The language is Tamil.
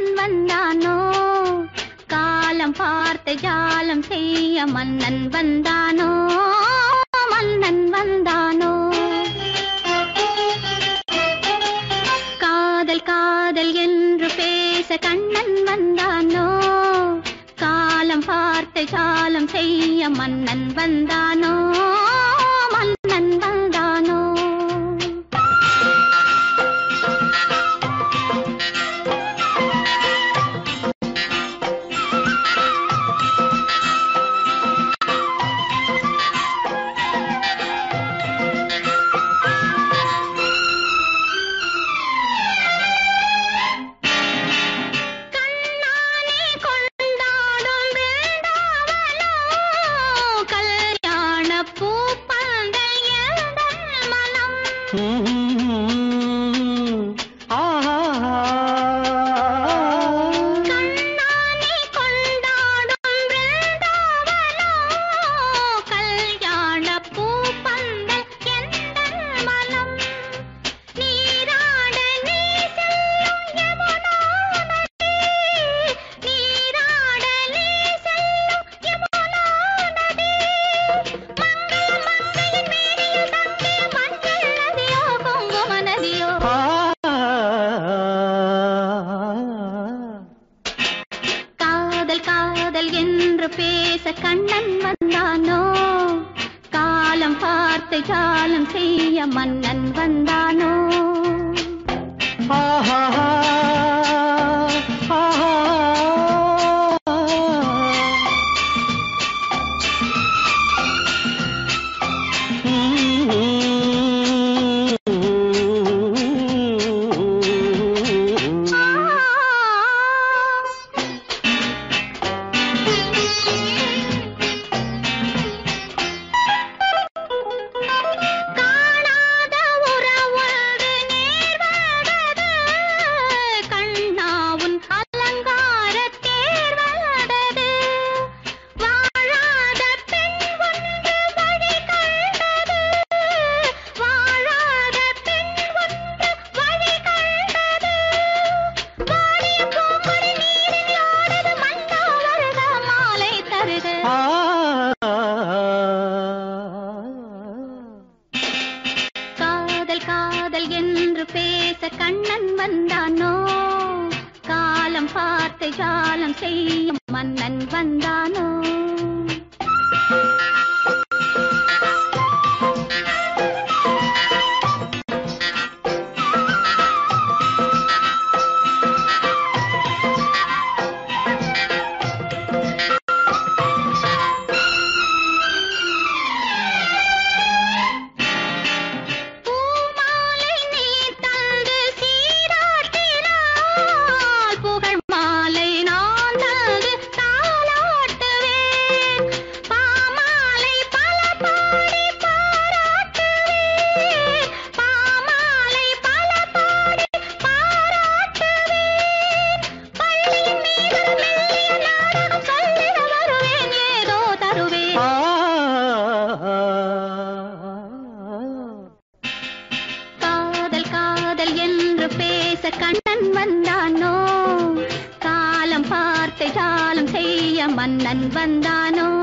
கண்ணன் வந்தானோ காலம் பார்த்து ஜாலம் செய்ய மன்னன் வந்தானோ மன்னன் வந்தானோ காதல் காதல் என்று பேச கண்ணன் வந்தானோ காலம் பார்த்து ஜாலம் செய்ய மன்னன் வந்தானோ மன்னன் வந்தானோ கண்ணானே கொண்டாடும் பிருந்தாவனோ, கல்யாண பூப்பந்தல் எந்தன் மனம். கண்ணானே கொண்டாடும் பிருந்தாவனோ, கல்யாண பூப்பந்தல் எந்தன் மனம். நீராட நீ செல்லும் யமுனா நதி, நீராட நீ செல்லும் யமுனா நதி. மங்கள மங்கையின் மேனியில் தங்கிய மஞ்சள் நதியோ, குங்கும நதியோ. காதல் காதல் என்று பேச கண்ணன் வந்தானோ காலம் பார்த்து ஜாலம் செய்ய மன்னன் வந்தானோ காணாத உறவொன்று நேர்வதது கண்ணாவுன் அலங்கார தேர்வதது வாழாத பெண் ஒன்று வழி கண்டது வாழாத பெண் ஒன்று வழி கண்டது வாடிய பூங்கொடி நீரில் ஆடுது மன்னா வருக மாலை தருக காதல் காதல் என்று பேச கண்ணன் வந்தானோ காலம் பார்த்து ஜாலம் செய்யும் மன்னன் வந்தானோ பூமாலை நீ தந்து சீராட்டினாள் புகழ் மாலை நான் தந்து தாளாட்டுவேன் பாமாலை பல பாடி பாராட்டுவேன் பாமாலை பல பாடி பாராட்டுவேன் பள்ளியின் மீது மெல்லிய நாடகம் சொல்லிட வருவேன் ஏதோ தருவேன் காதல் காதல் என்று பேச கண்ணன் வந்தானோ காலம் பார்த்து ஜாலம் செய்ய மன்னன் வந்தானோ